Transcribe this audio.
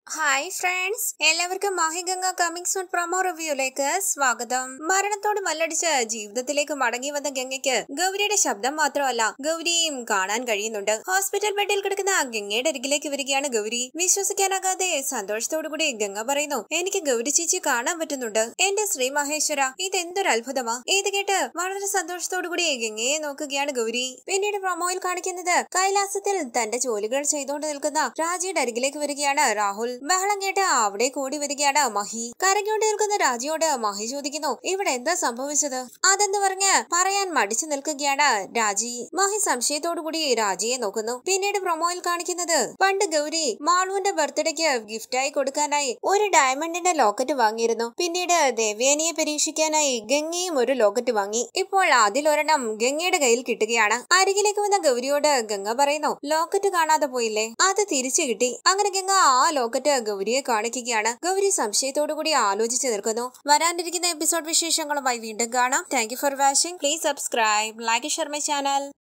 hi friends എല്ലാവർക്കും Mahiganga coming soon promo റിവ്യൂലേക്ക് സ്വാഗതം മരണത്തോട് മല്ലടിച്ച് ജീവിതത്തിലേക്ക് മടങ്ങി വന്ന ഗംഗയ്ക്ക് ഗൗരിയുടെ ശബ്ദം മാത്രമല്ല ഗൗരിയും കാണാൻ കഴിയുന്നുണ്ട് ഹോസ്പിറ്റൽ ബെഡിൽ കിടക്കുന്ന ഗംഗയുടെ അരികിലേക്ക് വരികയാണ് ഗൗരി വിശ്വസിക്കാനാകാതെ സന്തോഷത്തോടു കൂടി ഗംഗ പറയുന്നു എനിക്ക് ഗൗരി ചേച്ചി കാണാൻ പറ്റുന്നുണ്ട് എന്റെ ശ്രീ മഹേശ്വര ഇതെന്തൊരു അത്ഭുതമാ ഇത് കേട്ട് വളരെ സന്തോഷത്തോടു കൂടി ഗംഗയെ നോക്കുകയാണ് ഗൗരി പിന്നീട് പ്രൊമോയിൽ കാണിക്കുന്നത് കൈലാസത്തിൽ തന്റെ ജോലികൾ ചെയ്തുകൊണ്ട് നിൽക്കുന്ന രാജിയുടെ അരികിലേക്ക് വരികയാണ് രാഹുൽ ബഹളം കേട്ട് അവിടെ കൂടി വരികയാണ് മഹി കരഞ്ഞോണ്ട് നിൽക്കുന്ന രാജിയോട് മഹി ചോദിക്കുന്നു ഇവിടെ എന്താ സംഭവിച്ചത് അതെന്ന് പറഞ്ഞ് പറയാൻ മടിച്ചു നിൽക്കുകയാണ് രാജി മഹി സംശയത്തോടു കൂടി രാജിയെ നോക്കുന്നു പിന്നീട് പ്രൊമോയിൽ കാണിക്കുന്നത് പണ്ട് ഗൗരി മാളുവിന്റെ ബർത്ത്ഡേക്ക് ഗിഫ്റ്റായി കൊടുക്കാനായി ഒരു ഡയമണ്ടിന്റെ ലോക്കറ്റ് വാങ്ങിയിരുന്നു പിന്നീട് ദേവ്യാനിയെ പരീക്ഷിക്കാനായി ഗംഗയും ഒരു ലോക്കറ്റ് വാങ്ങി ഇപ്പോൾ അതിലൊരെണ്ണം ഗംഗയുടെ കയ്യിൽ കിട്ടുകയാണ് അരികിലേക്ക് വന്ന ഗൗരിയോട് ഗംഗ പറയുന്നു ലോക്കറ്റ് കാണാതെ പോയില്ലേ അത് തിരിച്ചു കിട്ടി അങ്ങനെ ഗംഗ ആ ലോക്കറ്റ് ഗൗരിയെ കാണിക്കുകയാണ് ഗൗരി സംശയത്തോടു കൂടി ആലോചിച്ച് നിൽക്കുന്നു വരാനിരിക്കുന്ന എപ്പിസോഡ് വിശേഷങ്ങളുമായി വീണ്ടും കാണാം thank you for watching please subscribe like share my channel